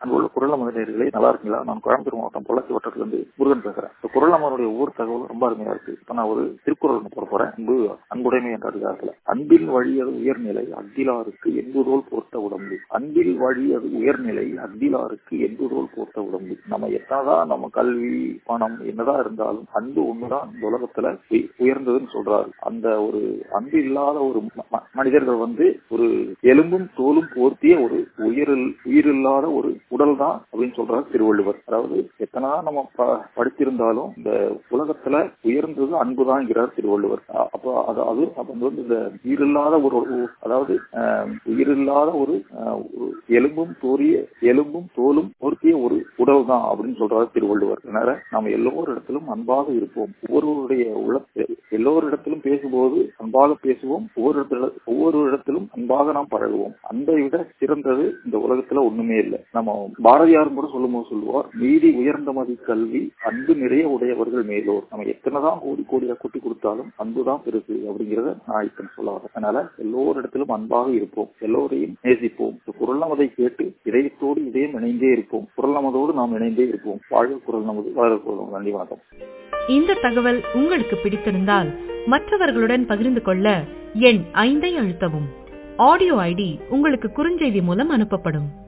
அங்குள்ள குரல் முதலீடுகளை நல்லா இருக்கீங்களா நான் கோயம்புத்தூர் மாவட்டம் பொள்ளாச்சி வட்டத்திலிருந்து முருகன் பேசுறேன் இந்த குரல் அமருடைய ஒவ்வொரு தகவலும் ரொம்ப அருமையா இருக்கு இப்ப நான் ஒரு திருக்குறள் போட போறேன் அன்பு அன்புடைமை என்ற அதிகாரத்துல அன்பில் வழியது உயர்நிலை அக்திலாருக்கு என்புதோல் போர்த்த உடம்பு அன்பில் வழியது உயர்நிலை அக்திலாருக்கு என்புதோல் போர்த்த உடம்பு நம்ம எத்தனைதான் நம்ம கல்வி பணம் என்னதான் இருந்தாலும் அன்பு ஒண்ணுதான் இந்த உலகத்துல உய- உயர்ந்ததுன்னு சொல்றாரு அந்த ஒரு அன்பு இல்லாத ஒரு ம- ம- மனிதர்கள் வந்து ஒரு எலும்பும் தோலும் போர்த்திய ஒரு உயிரில் உயிரில்லாத ஒரு உடல் தான் அப்படின்னு சொல்றாரு திருவள்ளுவர் அதாவது எத்தனைதான் நம்ம ப- படிச்சிருந்தாலும் இந்த உலகத்துல உயர்ந்தது அன்புதான்ங்கிறார் திருவள்ளுவர் அ- அப்போ அது அது அப்ப வந்து இந்த உயிரில்லாத ஒரு ஒரு- அதாவது அஹ், உயிரில்லாத ஒரு அஹ், ஒரு எலும்பும் தோறிய எலும்பும் தோலும் பொருத்திய ஒரு உடல் தான் அப்படின்னு சொல்றாரு திருவள்ளுவர் அதனால நம்ம எல்லோரிடத்திலும் அன்பாக இருப்போம் ஒவ்வொருவருடைய உள்ள எல்லோரிடத்திலும் பேசும்போது அன்பாக பேசுவோம் ஒவ்வொரு இடத்துல ஒவ்வொரு இடத்திலும் அன்பாக நாம் பழகுவோம் அன்பை விட சிறந்தது இந்த உலகத்துல ஒண்ணுமே இல்லை நம்ம பாரதியாரும் கூட சொல்லும்போது சொல்லுவார் நீதி உயர்ந்த மதி கல்வி அன்பு நிறைய உடையவர்கள் மேலோர் நம்ம எத்தனைதான் கோடி கோடியா கொட்டி கொடுத்தாலும் அன்புதான் பெருசு அப்படிங்கறத நான் இப்ப சொல்ல வரேன் அதனால எல்லோரிடத்திலும் அன்பாக இருப்போம் எல்லோரையும் நேசிப்போம் இந்த குரல் நமதை கேட்டு இதயத்தோடு இதயம் இணைந்தே இருப்போம் குரல் நமதோடு நாம் இணைந்தே இருப்போம் வாழ்க குரல் நமது வாழ்க குரல் நமது நன்றி வணக்கம் இந்த தகவல் உங்களுக்கு பிடித்திருந்தால் மற்றவர்களுடன் பகிர்ந்து கொள்ள எண் ஐந்தை அழுத்தவும் ஆடியோ ஐடி உங்களுக்கு குறுஞ்செய்தி மூலம் அனுப்பப்படும்